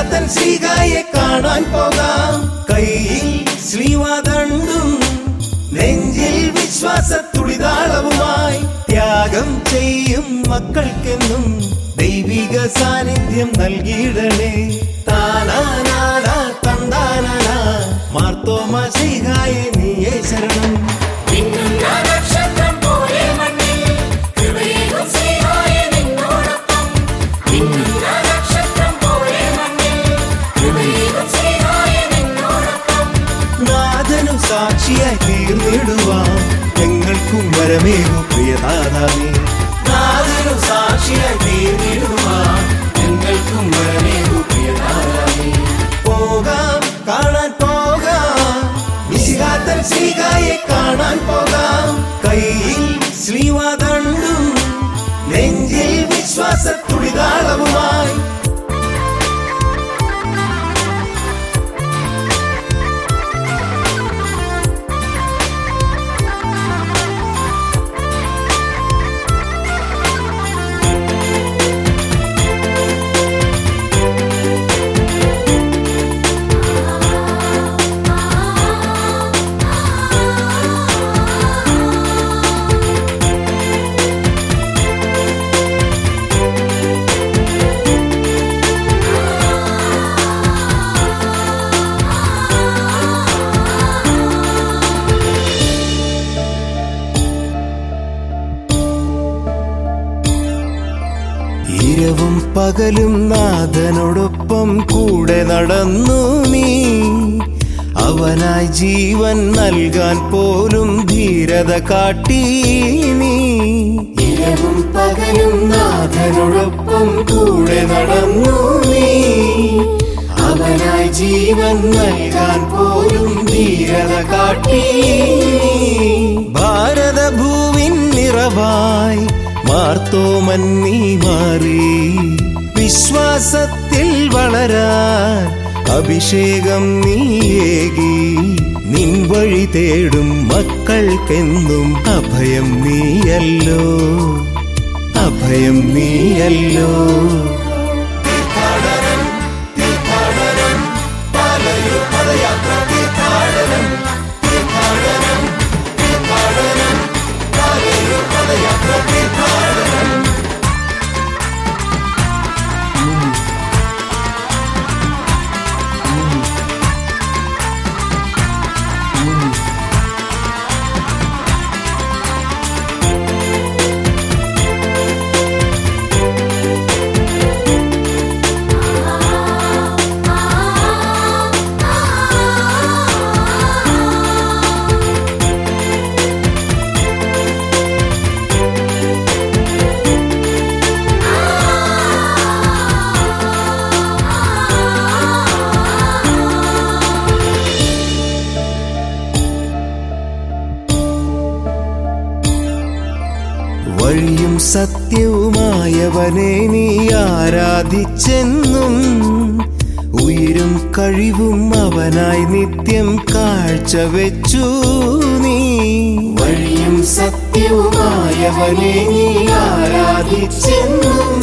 വിശികാത്തൻ ശ്രീകായെ കാണാൻ പോകാം കയ്യിൽ ശ്രീവാദണ്ടും നെഞ്ചിൽ വിശ്വാസ തുടിതാളവുമായി ത്യാഗം ചെയ്യും മക്കൾക്കെന്നും ദൈവിക സാന്നിധ്യം നൽകിയിടണേ താനാനാന തന്താനാന മാർത്തോമ ശ്രീകായെ നീയേ ശരണം മിന്നുന്ന നക്ഷത്രം പോലെ മണ്ണിൽ കൃപയേകും സ്നേഹായ നിന്നോടൊപ്പം മിന്നുന്ന നക്ഷത്രം പോലെ മണ്ണിൽ കൃപയേകും സ്നേഹായ നിന്നോടൊപ്പം നാഥനും സാക്ഷിയായി തീർന്നിടുവാൻ ഞങ്ങൾക്കും വരമേകു പ്രിയനാഥാവേ നാഥനും സാക്ഷിയായി തീർന്നിടുവാൻ ഞങ്ങൾക്കും വരമേകു പ്രിയനാഥാവേ പോകാം കാണാൻ പോകാം വിശികാത്തൻ ശ്രീകായെ കാണാൻ പോകാം കയ്യിൽ ശ്രീവാദണ്ടും നെഞ്ചിൽ വിശ്വാസ തുടിതാളവുമായി ഇരവും പകലും നാഥനോടൊപ്പം കൂടെ നടന്നു നീ അവനായി ജീവൻ നൽകാൻ പോലും ധീരത കാട്ടി നീ ഇരവും പകലും നാഥനോടൊപ്പം കൂടെ നടന്നു നീ അവനായി ജീവൻ നൽകാൻ പോലും ധീരത കാട്ടി ഭാരതഭൂവിൻ നിറവായി മാർത്തോമൻ നീ മാറി വിശ്വാസത്തിൽ വളരാൻ അഭിഷേകം നീയേകി നിൻ വഴി തേടും മക്കൾക്കെന്നും അഭയം നീയല്ലോ അഭയം നീയല്ലോ തീർത്ഥാടനം തീർത്ഥാടനം പാലയൂർ പദയാത്ര തീർത്ഥാടനം തീർത്ഥാടനം തീർത്ഥാടനം പാലയൂർ പദയാത്ര തീർത്ഥാടനം വഴിയും സത്യവുമായവനെ നീ ആരാധിച്ചെന്നും ഉയരും കഴിവും അവനായി നിത്യം കാഴ്ചവെച്ചു നീ വഴിയും സത്യവുമായവനെ നീ ആരാധിച്ചെന്നും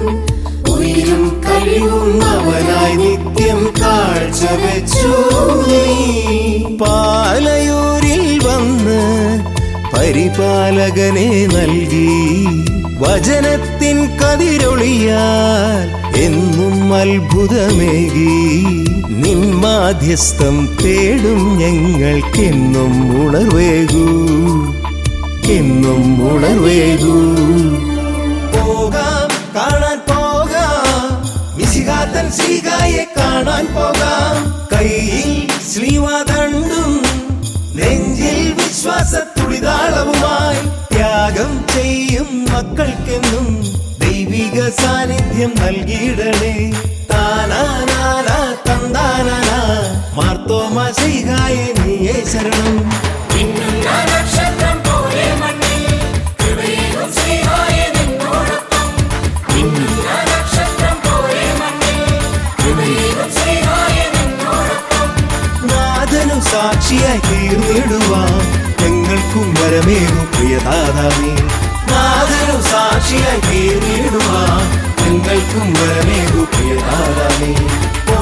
ഉയരും കഴിവും അവനായി നിത്യം കാഴ്ചവെച്ചു നീ പാലയൂരിൽ വന്ന് പരിപാലകനെ നൽകി വചനത്തിൻ കതിരൊളിയാൽ എന്നും അത്ഭുതമേകി നിൻ മാധ്യസ്ഥം തേടും ഞങ്ങൾക്കെന്നും ഉണർവേകൂ എന്നും ഉണർവേകൂ പോകാം കാണാൻ പോകാം വിശികാത്തൻ ശ്രീകായെ കാണാൻ പോകാം കയ്യിൽ ശ്രീവാദണ്ടും നെഞ്ചിൽ വിശ്വാസ തുടിതാളവുമായി ത്യാഗം ചെയ്യും മക്കൾക്കെന്നും ദൈവിക സാന്നിധ്യം നൽകിയിടണേ താനാനാന തന്താനാന മാർത്തോമ ശ്രീകായെ നീയേ ശരണം മിന്നുന്ന നക്ഷത്രം പോലെ മണ്ണിൽ കൃപയേകും സ്നേഹായ നിന്നോടൊപ്പം മിന്നുന്ന നക്ഷത്രം പോലെ മണ്ണിൽ കൃപയേകും സ്നേഹായ നിന്നോടൊപ്പം നാഥനും സാക്ഷിയായി തീർന്നിടുവാൻ ഞങ്ങൾക്കും വരമേകു പ്രിയതാതാവേ നാഥനു സാക്ഷിയായി തീർന്നിടുവാൻ ഞങ്ങൾക്കും വരമേകു പ്രിയതാരമേ